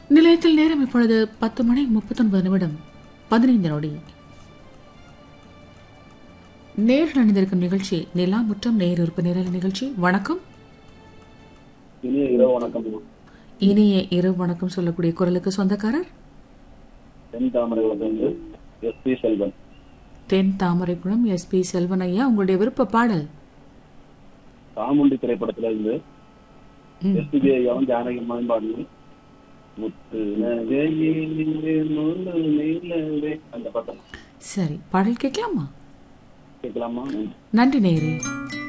நிலையத்தில் நேரம் இப்பொழுது பத்து மணி முப்பத்தொன்பது நிமிடம் பதினைந்து நொடி நேரில் அணிந்திருக்கும் நிகழ்ச்சி நிலா முற்றம் நேர் இருப்பு நிரல் நிகழ்ச்சி வணக்கம் இனிய இரவு வணக்கம் இனிய இரவு வணக்கம் சொல்லக்கூடிய குரலுக்கு சொந்தக்காரர் தென் தாமரைகுளத்திலிருந்து S P Selvan Then Thamaraikulam S P Selvan ஐயா உங்களுடைய விருப்ப பாடல் சாமுண்டி திரைப்படத்துல இருந்து ம். எஸ்பிபி ஐயாவும் ஜானகி அம்மாவும் பாடினு முத்து நகையிலே முழு நிலவே அந்த படம் சரி பாடல் கேட்கலாமா கேட்கலாமா நன்றி நேரே